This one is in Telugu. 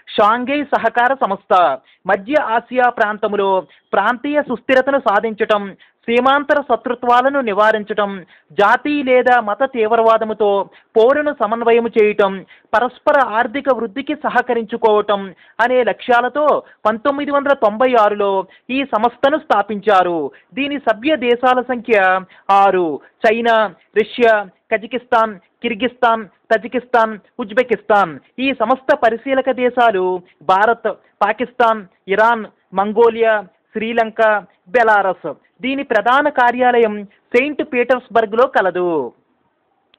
షాంఘై సహకార సంస్థ మధ్య ఆసియా ప్రాంతంలో ప్రాంతీయ సుస్థిరతను సాధించటం సీమాంతర శత్రుత్వాలను నివారించటం జాతి లేదా మత తీవ్రవాదముతో పోరును సమన్వయం చేయటం పరస్పర ఆర్థిక వృద్ధికి సహకరించుకోవటం అనే లక్ష్యాలతో పంతొమ్మిది వందల తొంభై ఆరులో ఈ సంస్థను స్థాపించారు దీని సభ్య దేశాల సంఖ్య ఆరు China Russia Kazakhstan Kyrgyzstan Tajikistan Uzbekistan ఈ సంస్థ పరిశీలక దేశాలు Bharat Pakistan Iran Mongolia Sri Lanka Belarus దీని ప్రధాన కార్యాలయం సెయింట్ పీటర్స్బర్గ్లో కలదు